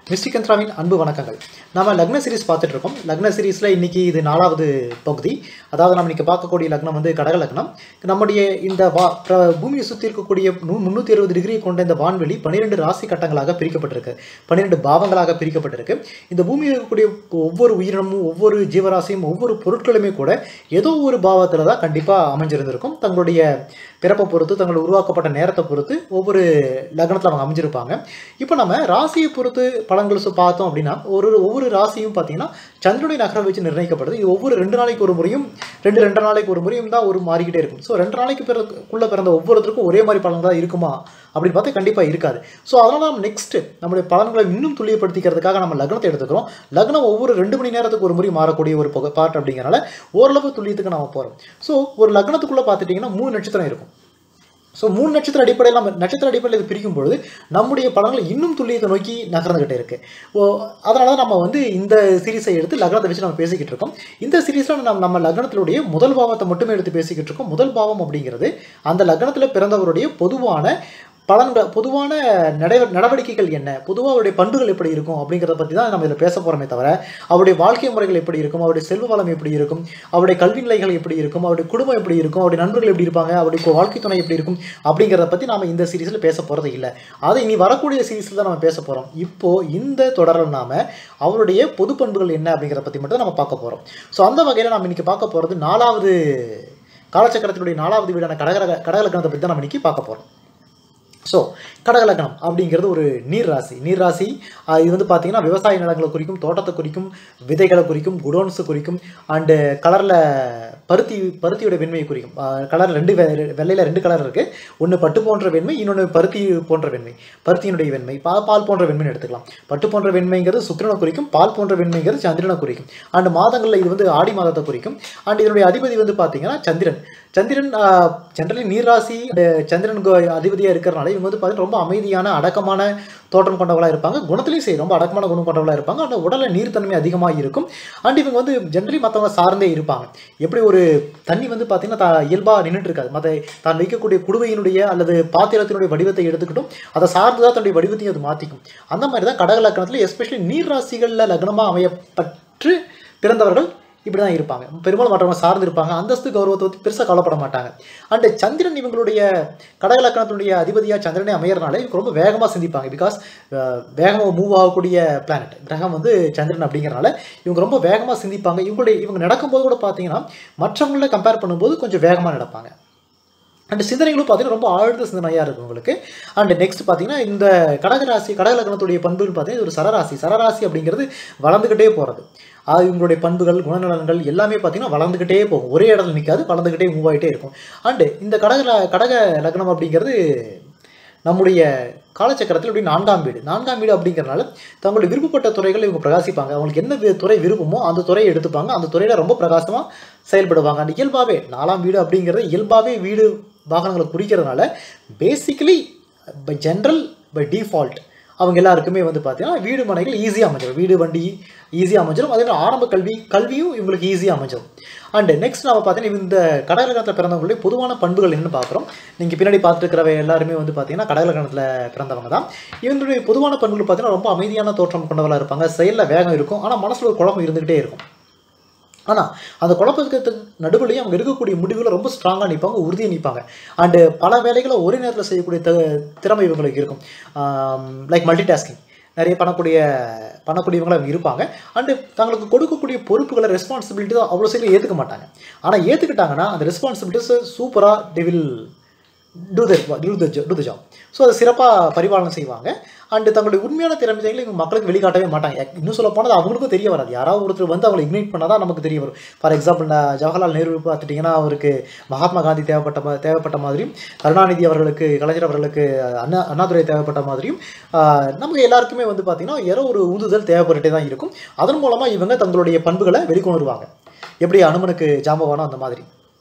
மிஸ்டிகந்திராவின் அன்பு வணக்கங்கள் நம்ம லக்ன சீரிஸ் பார்த்துட்டு இருக்கோம் லக்ன சீரிஸில் இன்னைக்கு இது நாலாவது பகுதி அதாவது நம்ம இன்னைக்கு பார்க்கக்கூடிய லக்னம் வந்து கடக லக்னம் நம்முடைய இந்த வா பிர- பூமியை சுற்றி இருக்கக்கூடிய நூ- முந்நூற்றி அறுபது டிகிரி கொண்ட இந்த வான்வெளி பன்னிரெண்டு ராசி கட்டங்களாக பிரிக்கப்பட்டிருக்கு பன்னிரெண்டு பாவங்களாக பிரிக்கப்பட்டிருக்கு இந்த பூமியில் இருக்கக்கூடிய ஒவ்வொரு உயிரினமும் ஒவ்வொரு ஜீவராசியும் ஒவ்வொரு பொருட்களுமே கூட ஏதோ ஒரு பாவத்தில் தான் கண்டிப்பாக அமைஞ்சிருந்திருக்கும் தங்களுடைய பிறப்பை பொறுத்து தங்கள் உருவாக்கப்பட்ட நேரத்தை பொறுத்து ஒவ்வொரு லக்னத்தில் அவங்க அமைஞ்சிருப்பாங்க இப்போ நம்ம ராசியை பொறுத்து பலன்கள் சு- பார்த்தோம் அப்படின்னா ஒரு ஒவ்வொரு ராசியும் பார்த்தீங்கன்னா சந்திரனுடைய நகரம் வச்சு நிர்ணயிக்கப்படுது இது ஒவ்வொரு ரெண்டு நாளைக்கு ஒரு முறையும் ரெண்டு ரெண்டு நாளைக்கு ஒரு முறையும் தான் ஒரு மாறிக்கிட்டே இருக்கும் ஸோ ரெண்டு நாளைக்கு பிறகுள்ள பிறந்த ஒவ்வொருத்தருக்கும் ஒரே மாதிரி பலன்கள் தான் இருக்குமா அப்படின்னு பார்த்தா கண்டிப்பாக இருக்காது ஸோ அதனால் நம்ம நெக்ஸ்ட் நம்மளுடைய பலன்களை இன்னும் துல்லியப்படுத்திக்கிறதுக்காக நம்ம லக்னத்தை எடுத்துக்கிறோம் லக்னம் ஒவ்வொரு ரெண்டு மணி நேரத்துக்கு ஒரு முறை மாறக்கூடிய ஒரு பார்ட் அப்படிங்கிறனால ஓரளவு துல்லியத்துக்கு நம்ம போகிறோம் ஸோ ஒரு லக்னத்துக்குள்ளே பார்த்துட்டிங்கன்னா மூணு நட்சத்திரம் இருக்கும் ஸோ மூணு நட்சத்திர அடிப்படையில் நம்ம நட்சத்திர அடிப்படையில் இது பிரிக்கும் பொழுது நம்முடைய படங்கள் இன்னும் துல்லியத்தை நோக்கி நகர்ந்துகிட்டே இருக்கு ஓ அதனால தான் நம்ம வந்து இந்த சீரிஸை எடுத்து லக்னத்தை வச்சு நம்ம பேசிக்கிட்டு இருக்கோம் இந்த சீரிஸில் நம்ம நம்ம லக்னத்தினுடைய முதல் பாவத்தை மட்டுமே எடுத்து பேசிக்கிட்டு இருக்கோம் முதல் பாவம் அப்படிங்கிறது அந்த லக்னத்தில் பிறந்தவருடைய பொதுவான பலன்கள் பொதுவான நடை நடவடிக்கைகள் என்ன பொதுவாக அவருடைய பண்புகள் எப்படி இருக்கும் அப்படிங்கிறத பற்றி தான் நம்ம இதில் பேச போகிறோமே தவிர அவருடைய வாழ்க்கை முறைகள் எப்படி இருக்கும் அவருடைய செல்வ வளம் எப்படி இருக்கும் அவருடைய கல்வி நிலைகள் எப்படி இருக்கும் அவருடைய குடும்பம் எப்படி இருக்கும் அவருடைய நண்பர்கள் எப்படி இருப்பாங்க அவருடைய கு- வாழ்க்கை துணை எப்படி இருக்கும் அப்படிங்கிறத பற்றி நாம இந்த சீரிஸில் பேச போகிறது இல்லை அதை இனி வரக்கூடிய சீரிஸில் தான் நம்ம பேச போகிறோம் இப்போ இந்த தொடரில் நாம அவருடைய பொது பண்புகள் என்ன அப்படிங்கிறத பற்றி மட்டும் நம்ம பார்க்க போகிறோம் ஸோ அந்த வகையில் நம்ம இன்னைக்கு பார்க்க போகிறது நாலாவது காலச்சக்கரத்தினுடைய நாலாவது வீடான கடக கடகலக்கணத்தை பற்றி தான் நம்ம இன்னைக்கு பார்க்க போகிறோம் ஸோ கடகலக்கணம் அப்படிங்கிறது ஒரு நீர் ராசி நீர் ராசி ஆஹ் இது வந்து பார்த்தீங்கன்னா விவசாய நிலங்களை குறிக்கும் தோட்டத்தை குறிக்கும் விதைகளை குறிக்கும் குடோன்ஸை குறிக்கும் அண்டு கலரில் பருத்தி பருத்தியோட வெண்மையை குறிக்கும் கலர் ரெண்டு வெ- வெள்ளையில ரெண்டு கலர் இருக்குது ஒன்று பட்டு போன்ற வெண்மை இன்னொன்று பருத்தி போன்ற வெண்மை பருத்தியினுடைய வெண்மை பா பால் போன்ற வெண்மைன்னு எடுத்துக்கலாம் பட்டு போன்ற வெண்மைங்கிறது சுக்கிரனை குறிக்கும் பால் போன்ற வெண்மைங்கிறது சந்திரனை குறிக்கும் அண்டு மாதங்களில் இது வந்து ஆடி மாதத்தை குறிக்கும் அண்ட் இதனுடைய அதிபதி வந்து பார்த்தீங்கன்னா சந்திரன் சந்திரன் ஜென்ரலி நீர்ராசி and சந்திரன் அதிபதியாக இருக்கிறனால இவங்க வந்து பார்த்தீங்கன்னா ரொம்ப அமைதியான அடக்கமான தோற்றம் கொண்டவளாக இருப்பாங்க குணத்திலையும் சரி ரொம்ப அடக்கமான குணம் கொண்டவளாக இருப்பாங்க அந்த உடலில் நீர்த்தன்மை அதிகமாக இருக்கும் அண்ட் இவங்க வந்து ஜென்ரலி மற்றவங்க சார்ந்தே இருப்பாங்க எப்படி ஒரு தண்ணி வந்து பார்த்தீங்கன்னா தா இயல்பாக நின்றுட்டு இருக்காது மற்ற தான் வைக்கக்கூடிய குடுவையினுடைய அல்லது பாத்திரத்தினுடைய வடிவத்தை எடுத்துக்கிட்டும் அதை சார்ந்து தான் தன்னுடைய வடிவத்தையும் அது மாற்றிக்கும் அந்த மாதிரி தான் கடக லக்னத்தில் எஸ்பெஷலி நீர் ராசிகளில் லக்னமாக அமையப்பட்டு பிறந்தவர்கள் இப்படி தான் இருப்பாங்க பெரும்பாலும் மற்றவங்க சார்ந்து இருப்பாங்க அந்தஸ்து கௌரவத்தை பற்றி பெருசாக கவலைப்பட மாட்டாங்க அண்ட் சந்திரன் இவங்களுடைய கடக லக்கணத்தினுடைய அதிபதியாக சந்திரனே அமையறனால இவங்க ரொம்ப வேகமாக சிந்திப்பாங்க பிகாஸ் வேகமாக மூவ் ஆகக்கூடிய பிளானட் கிரகம் வந்து சந்திரன் அப்படிங்கிறனால இவங்க ரொம்ப வேகமாக சிந்திப்பாங்க இவங்களுடைய இவங்க நடக்கும்போது கூட பார்த்தீங்கன்னா மற்றவங்கள கம்பேர் பண்ணும்போது கொஞ்சம் வேகமாக நடப்பாங்க அண்ட் சிந்தனைகளும் பார்த்தீங்கன்னா ரொம்ப ஆழ்ந்த சிந்தனையாக இருக்கும் உங்களுக்கு அண்ட் நெக்ஸ்ட் பார்த்தீங்கன்னா இந்த கடகராசி கடகலக்கணத்துடைய பண்புகள் பார்த்தீங்கன்னா இது ஒரு சரராசி சரராசி அப்படிங்கிறது வளர்ந்துக்கிட்டே போகிறது அது இவங்களுடைய பண்புகள் குணநலன்கள் எல்லாமே பார்த்தீங்கன்னா வளர்ந்துக்கிட்டே போகும் ஒரே இடத்துல நிற்காது வளர்ந்துக்கிட்டே மூவ் ஆகிட்டே இருக்கும் அண்டு இந்த கடக கடக லக்னம் அப்படிங்கிறது நம்முடைய காலச்சக்கரத்தில் இப்படி நான்காம் வீடு நான்காம் வீடு அப்படிங்கிறனால தங்களுடைய விருப்பப்பட்ட துறைகள் இவங்க பிரகாசிப்பாங்க அவங்களுக்கு என்ன வி- துறை விருப்பமோ அந்த துறையை எடுத்துப்பாங்க அந்த துறையில் ரொம்ப பிரகாசமாக செயல்படுவாங்க அந்த இயல்பாகவே நாலாம் வீடு அப்படிங்கிறது இயல்பாகவே வீடு வாகனங்களை குறிக்கிறதுனால basically by general by default அவங்க எல்லாருக்குமே வந்து பார்த்தீங்கன்னா வீடு மனைகள் ஈஸியாக அமைஞ்சிடும் வீடு வண்டி ஈஸியாக அமைஞ்சிடும் அதே மாதிரி ஆரம்ப கல்வி கல்வியும் இவங்களுக்கு ஈஸியாக அமைஞ்சிடும் அண்ட் நெக்ஸ்ட் நம்ம பார்த்தீங்கன்னா இந்த கடகலக்கணத்தில் பிறந்தவங்களுடைய பொதுவான பண்புகள் என்னன்னு பார்க்குறோம் நீங்கள் பின்னாடி பார்த்துருக்கிறவ எல்லாருமே வந்து பார்த்தீங்கன்னா கடகலக்கணத்தில் பிறந்தவங்க தான் இவங்களுடைய பொதுவான பண்புகள் பார்த்தீங்கன்னா ரொம்ப அமைதியான தோற்றம் கொண்டவர்களாக இருப்பாங்க செயலில் வேகம் இருக்கும் ஆனால் மனசில் ஒரு குழப்பம் இருந்துகிட்டே இருக்கும் ஆனால் அந்த குழப்பத்துக்கு நடுவுலையும் அவங்க எடுக்கக்கூடிய முடிவுகளை ரொம்ப ஸ்ட்ராங்காக நிற்பாங்க உறுதியாக நிற்பாங்க அண்டு பல வேலைகளை ஒரே நேரத்தில் செய்யக்கூடிய த திறமை இவங்களுக்கு இருக்கும் லைக் மல்டி டாஸ்கிங் நிறைய பண்ணக்கூடிய பண்ணக்கூடியவங்கள அவங்க இருப்பாங்க அண்டு தங்களுக்கு கொடுக்கக்கூடிய பொறுப்புகளை ரெஸ்பான்சிபிலிட்டி தான் அவ்வளோ சீக்கிரம் ஏற்றுக்க மாட்டாங்க ஆனால் ஏற்றுக்கிட்டாங்கன்னா அந்த ரெஸ்பான்சிபிலிட்டிஸை சூப்பராக they will do the do the do the job so அதை சிறப்பாக பரிபாலனை செய்வாங்க அண்டு தங்களுடைய உண்மையான திறமைகளை இவங்க மக்களுக்கு வெளிக்காட்டவே மாட்டாங்க இன்னும் சொல்ல போனது அவங்களுக்கும் தெரிய வராது யாராவது ஒருத்தர் வந்து அவங்களை இக்னைட் பண்ணால் தான் நமக்கு தெரிய வரும் ஃபார் எக்ஸாம்பிள் நான் ஜவஹர்லால் நேரு பார்த்துட்டிங்கன்னா அவருக்கு மகாத்மா காந்தி தேவைப்பட்ட மா- தேவைப்பட்ட மாதிரியும் கருணாநிதி அவர்களுக்கு கலைஞர் அவர்களுக்கு அண்ணா அண்ணாதுரை தேவைப்பட்ட மாதிரியும் ஆஹ், நமக்கு எல்லாருக்குமே வந்து பார்த்திங்கன்னா ஏதோ ஒரு உந்துதல் தேவைப்பட்டுட்டே தான் இருக்கும் அதன் மூலமாக இவங்க தங்களுடைய பண்புகளை வெளிக்கொணருவாங்க எப்படி அனுமனுக்கு ஜாம்பவானோ அந்த மாதிரி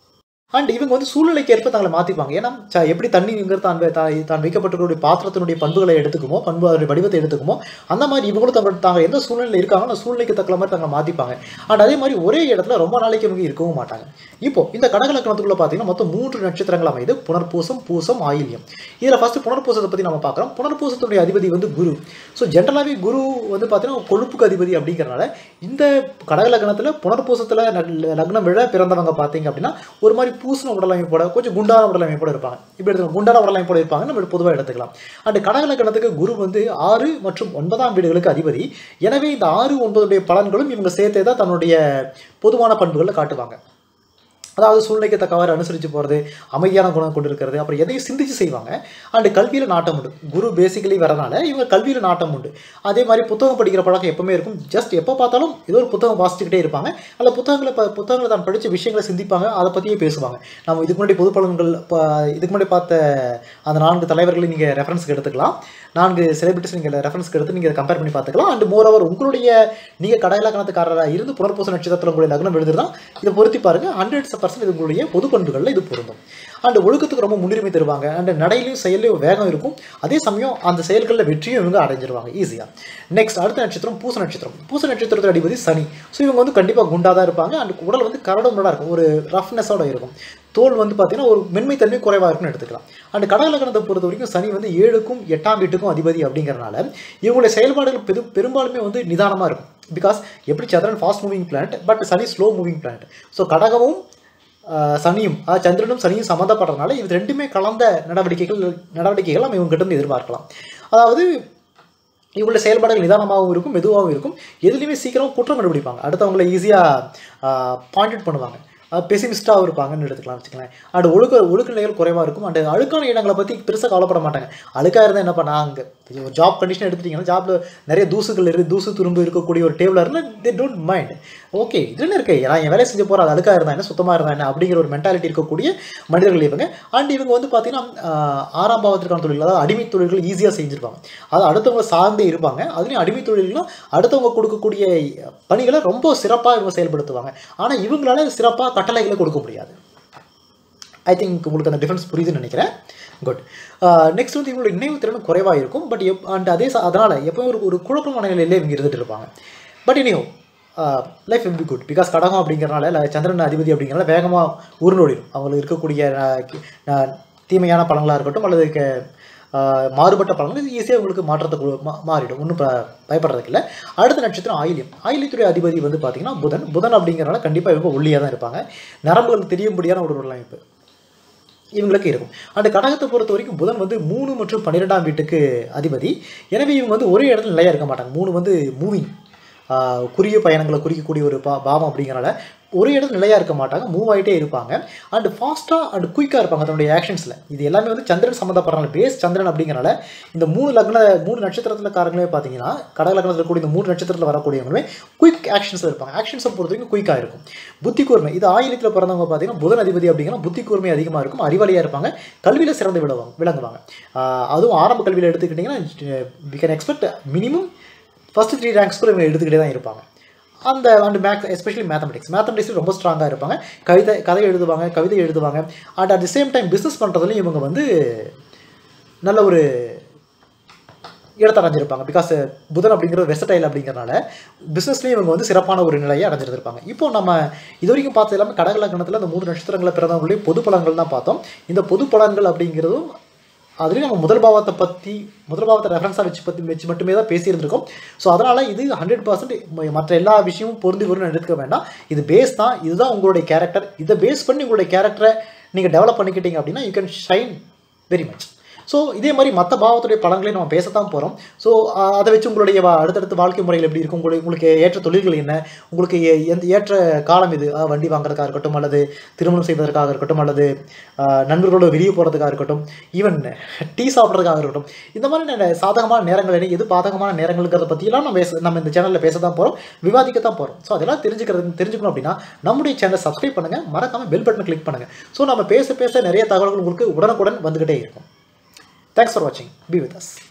அண்ட் இவங்க வந்து சூழ்நிலைக்கு ஏற்ப தங்களை மாற்றிப்பாங்க ஏன்னா ச- எப்படி தண்ணிங்கிறது தான் வை- தா- தான் வைக்கப்பட்டிருக்கக்கூடிய பாத்திரத்தினுடைய பண்புகளை எடுத்துக்குமோ பண்பு அதனுடைய வடிவத்தை எடுத்துக்குமோ அந்த மாதிரி இவங்களும் தங்கள் தாங்க எந்த சூழ்நிலையில் இருக்காங்க அந்த சூழ்நிலைக்கு தக்கல மாதிரி தங்களை மாற்றிப்பாங்க அண்ட் அதே மாதிரி ஒரே இடத்துல ரொம்ப நாளைக்கு இவங்க இருக்கவும் மாட்டாங்க இப்போ இந்த கடகலக்கணத்துக்குள்ள பார்த்தீங்கன்னா மொத்தம் மூன்று நட்சத்திரங்கள் அமைது புனர்பூசம் பூசம் ஆயில்யம் இதில் ஃபர்ஸ்ட் புனர்பூசத்தை பற்றி நம்ம பார்க்குறோம் புனர்பூசத்துடைய அதிபதி வந்து குரு ஸோ ஜென்ரலாகவே குரு வந்து பார்த்தீங்கன்னா கொழுப்புக்கு அதிபதி அப்படிங்கிறனால இந்த கடகலக்கணத்தில் புனர்பூசத்தில் லக்னம் விழ பிறந்தவங்க பார்த்தீங்க அப்படின்னா ஒரு மாதிரி பூசண உடலமைப்போட கொஞ்சம் குண்டான உடலமைப்போட இருப்பாங்க இப்போ எடுத்துக்கலாம் குண்டான உடலமைப்போட இருப்பாங்க நம்ம பொதுவாக எடுத்துக்கலாம் அண்ட் கடகலக்கணத்துக்கு குரு வந்து ஆறு மற்றும் ஒன்பதாம் வீடுகளுக்கு அதிபதி எனவே இந்த ஆறு ஒன்பதுடைய பலன்களும் இவங்க சேர்த்தே தான் தன்னுடைய பொதுவான பண்புகளை காட்டுவாங்க அதாவது சூழ்நிலைக்கு தக்கவாறு அனுசரித்து போகிறது அமைதியான குணம் கொண்டு இருக்கிறது அப்புறம் எதையும் சிந்திச்சு செய்வாங்க அண்டு கல்வியில் நாட்டம் உண்டு குரு பேசிக்கலி வரனால இவங்க கல்வியில் நாட்டம் உண்டு அதே மாதிரி புத்தகம் படிக்கிற பழக்கம் எப்பவுமே இருக்கும் ஜஸ்ட் எப்போ பார்த்தாலும் ஏதோ ஒரு புத்தகம் வாசிச்சுக்கிட்டே இருப்பாங்க அல்ல புத்தகங்களை ப புத்தகங்களை தான் படித்த விஷயங்களை சிந்திப்பாங்க அதை பற்றியே பேசுவாங்க நம்ம இதுக்கு முன்னாடி பொது பலன்கள் ப- இதுக்கு முன்னாடி பார்த்த அந்த நான்கு தலைவர்களை நீங்கள் ரெஃபரன்ஸ்க்கு எடுத்துக்கலாம் நான்கு செலிபிரிட்டிஸ் நீங்கள் ரெஃபரன்ஸ்க்கு எடுத்து நீங்கள் கம்பேர் பண்ணி பார்த்துக்கலாம் அண்ட் மோர் ஓவர் உங்களுடைய நீங்கள் கடையிலக்கணத்துக்காரராக இருந்து புனர்பூச நட்சத்திரத்தில் உங்களுடைய லக்னம் எழுதுதான் இதை பொருத்தி பாருங்க ஹண்ட்ரட் பர்சன்ட் இது உங்களுடைய பொது பண்புகளில் இது பொருந்தும் அண்ட் ஒழுக்கத்துக்கு ரொம்ப முன்னுரிமை தருவாங்க அண்ட் நடையிலையும் செயலையும் வேகம் இருக்கும் அதே சமயம் அந்த செயல்களில் வெற்றியும் இவங்க அடைஞ்சிருவாங்க ஈஸியாக நெக்ஸ்ட் அடுத்த நட்சத்திரம் பூச நட்சத்திரம் பூச நட்சத்திரத்தோட அதிபதி சனி ஸோ இவங்க வந்து கண்டிப்பாக குண்டாக தான் இருப்பாங்க அண்ட் உடல் வந்து கரடுமுரடாக இருக்கும் ஒரு ரஃப்னஸோட இருக்கும் தோல் வந்து பார்த்தீங்கன்னா ஒரு மென்மைத்தன்மை குறைவாக இருக்கும்னு எடுத்துக்கலாம் அண்ட் கடகலக்கணத்தை பொறுத்த வரைக்கும் சனி வந்து ஏழுக்கும் எட்டாம் வீட்டுக்கும் அதிபதி அப்படிங்கறனால இவங்களுடைய செயல்பாடுகள் பெரு பெரும்பாலுமே வந்து நிதானமாக இருக்கும் பிகாஸ் எப்படி சந்திரன் ஃபாஸ்ட் மூவிங் பிளானட் பட் சனி ஸ்லோ மூவிங் பிளானட் ஸோ கடகமும் ஆஹ், சனியும் அதாவது சந்திரனும் சனியும் சம்மந்தப்படுறதுனால இது ரெண்டுமே கலந்த நடவடிக்கைகள் நடவடிக்கைகள் நம்ம இவங்க கிட்ட இருந்து எதிர்பார்க்கலாம் அதாவது இவங்களுடைய செயல்பாடுகள் நிதானமாகவும் இருக்கும் மெதுவாகவும் இருக்கும் எதுலேயுமே சீக்கிரம் குற்றம் கண்டுபிடிப்பாங்க அடுத்தவங்களை ஈஸியாக பாயிண்ட் பண்ணுவாங்க பெசிமிஸ்டாகவும் இருப்பாங்கன்னு எடுத்துக்கலாம் வச்சுக்கலாம் அண்ட் ஒழுக்க ஒழுக்க நிலைகள் குறைவாக இருக்கும் அண்ட் அழுக்கான இடங்களை பற்றி பெருசாக கவலைப்பட மாட்டாங்க அழுக்காக இருந்தால் என்ன பண்ணா அங்கே ஒரு ஜாப் கண்டிஷன் எடுத்துட்டிங்கன்னா ஜாப்பில் நிறைய தூசுகள் இருக்குது தூசு துரும்பு இருக்கக்கூடிய ஒரு டேபிளாக இருந்தால் தே டோன்ட் மைண்ட் ஓகே இது என்ன இருக்கு நான் என் வேலையை செஞ்சு போகிற அது அழுக்காக இருந்தா என்ன சுத்தமாக இருந்தா என்ன அப்படிங்கிற ஒரு மென்டாலிட்டி இருக்கக்கூடிய மனிதர்கள் இவங்க அண்ட் இவங்க வந்து பார்த்தீங்கன்னா ஆஹ், ஆறாம் பாவத்திற்கான தொழில் அதாவது அடிமை தொழில்கள் ஈஸியாக செஞ்சுருப்பாங்க அது அடுத்தவங்க சார்ந்தே இருப்பாங்க அதுலேயும் அடிமை தொழில்னா அடுத்தவங்க கொடுக்கக்கூடிய பணிகளை ரொம்ப சிறப்பாக இவங்க செயல்படுத்துவாங்க ஆனால் இவங்களால சிறப்பாக கட்டளைகளை கொடுக்க முடியாது ஐ திங்க் உங்களுக்கு அந்த டிஃபரன்ஸ் புரியுதுன்னு நினைக்கிறேன் குட் நெக்ஸ்ட் வந்து இவங்களோட நினைவு திறன் குறைவாக இருக்கும் பட் எப் அண்ட் அதே ச- அதனால எப்பவும் ஒரு ஒரு குழப்பமான நிலையிலே இவங்க இருந்துட்டு இருப்பாங்க பட் இனியோ life will be good because கடகம் அப்படிங்கிறனால இல்ல சந்திரன் அதிபதி அப்படிங்கிறனால வேகமாக உருண்டோடிடும் அவங்களுக்கு இருக்கக்கூடிய அஹ், கி- அஹ், தீமையான பலங்களாக இருக்கட்டும் அல்லது க- ஆஹ், மாறுபட்ட பலன்கள் இது ஈஸியாக உங்களுக்கு மாற்றத்தை கு- மா- மாறிடும் ஒன்றும் பயப்படுறதுக்கு இல்லை அடுத்த நட்சத்திரம் ஆயில்யம் ஆயில்யத்துடைய அதிபதி வந்து பார்த்தீங்கன்னா புதன் புதன் அப்படிங்கிறனால கண்டிப்பாக இவங்க ஒல்லியாக தான் இருப்பாங்க நரம்புகள் தெரியும்படியான ஒரு அமைப்பு இவங்களுக்கு இருக்கும் அந்த கடகத்தை பொறுத்த வரைக்கும் புதன் வந்து மூணு மற்றும் பன்னிரெண்டாம் வீட்டுக்கு அதிபதி எனவே இவங்க வந்து ஒரே இடத்துல நிலையாக இருக்க மாட்டாங்க மூணு வந்து மூவிங் குறுகிய பயணங்களை குறிக்கக்கூடிய ஒரு பா பாவம் அப்படிங்கிறனால ஒரே இடத்துல நிலையாக இருக்க மாட்டாங்க மூவ் ஆகிட்டே இருப்பாங்க அண்ட் ஃபாஸ்ட்டாக அண்ட் குயிக்காக இருப்பாங்க தன்னுடைய ஆக்ஷன்ஸில் இது எல்லாமே வந்து சந்திரன் சம்மந்தப்படுறாங்க பேஸ் சந்திரன் அப்படிங்கிறனால இந்த மூணு லக்ன மூணு நட்சத்திரத்தில் காரங்களே பார்த்தீங்கன்னா கடக லக்னத்தில் கூடிய இந்த மூணு நட்சத்திரத்தில் வரக்கூடியவங்களுமே குயிக் ஆக்ஷன்ஸில் இருப்பாங்க ஆக்ஷன்ஸை பொறுத்த வரைக்கும் குயிக்காக இருக்கும் புத்தி கூர்மை இது ஆயிரத்தில் பிறந்தவங்க பார்த்தீங்கன்னா புதன் அதிபதி அப்படிங்கன்னா புத்தி கூர்மை அதிகமாக இருக்கும் அறிவாளியாக இருப்பாங்க கல்வியில் சிறந்து விடுவாங்க விளங்குவாங்க ஆஹ் அதுவும் ஆரம்ப கல்வியில் எடுத்துக்கிட்டிங்கன்னா we can expect minimum first three ranks கூட இவங்க எடுத்துக்கிட்டே தான் இருப்பாங்க அந்த and maths especially mathematics mathematics ரொம்ப ஸ்ட்ராங்காக இருப்பாங்க கவிதை கதை எழுதுவாங்க கவிதை எழுதுவாங்க and at the same time business பண்ணுறதுலையும் இவங்க வந்து நல்ல ஒரு இடத்தை அடைஞ்சிருப்பாங்க பிகாஸ் புதன் அப்படிங்கிறது வெசடைல் அப்படிங்கிறனால பிஸ்னஸ்லேயும் இவங்க வந்து சிறப்பான ஒரு நிலையை அடைஞ்சிருந்திருப்பாங்க இப்போ நம்ம இது வரைக்கும் பார்த்தது எல்லாமே கடகலக்கணத்தில் அந்த மூணு நட்சத்திரங்களை பிறந்தவங்களுடைய பொது பலன்கள் தான் பார்த்தோம் இந்த பொது பலன்கள் அப்படிங்கிறதும் அதுலேயும் நம்ம முதல் பாவத்தை பற்றி முதல் பாவத்தை ரெஃபரன்ஸாக வச்சு பற்றி வச்சு மட்டுமே தான் பேசியிருந்திருக்கோம் ஸோ அதனால் இது ஹண்ட்ரட் பர்சன்ட் மற்ற எல்லா விஷயமும் பொருந்தி வரும்னு எடுத்துக்க வேண்டாம் இது பேஸ் தான் இதுதான் உங்களுடைய கேரக்டர் இதை பேஸ் பண்ணி உங்களுடைய கேரக்டரை நீங்கள் டெவலப் பண்ணிக்கிட்டீங்க அப்படின்னா you can shine very much so இதே மாதிரி மற்ற பாவத்துடைய பலன்களை நம்ம பேசத்தான் போகிறோம் ஸோ அதை வச்சு உங்களுடைய வா- அடுத்தடுத்த வாழ்க்கை முறைகள் எப்படி இருக்கும் உங்களுக்கு உங்களுக்கு ஏற்ற தொழில்கள் என்ன உங்களுக்கு எ- எந்த ஏற்ற காலம் இது அஹ் வண்டி வாங்குறதுக்காக இருக்கட்டும் அல்லது திருமணம் செய்வதற்காக இருக்கட்டும் அல்லது அஹ், நண்பர்களோட வெளியே போகிறதுக்காக இருக்கட்டும் ஈவன் டீ சாப்பிட்றதுக்காக இருக்கட்டும் இந்த மாதிரி நே- சாதகமான நேரங்கள் என்ன எது பாதகமான நேரங்கள்ங்கிறத பற்றியெல்லாம் நம்ம பேச நம்ம இந்த சேனலில் பேச தான் போகிறோம் விவாதிக்க தான் போகிறோம் ஸோ அதெல்லாம் தெரிஞ்சுக்கிறது தெரிஞ்சுக்கணும் அப்படின்னா நம்முடைய சேனலை சப்ஸ்கிரைப் பண்ணுங்கள் மறக்காமல் பெல் பட்டனை கிளிக் பண்ணுங்கள் ஸோ நம்ம பேச பேச நிறைய தகவல்கள் உங்களுக்கு உடனுக்குடன் வந்துக்கிட்டே இருக்கும் Thanks for watching. Be with us.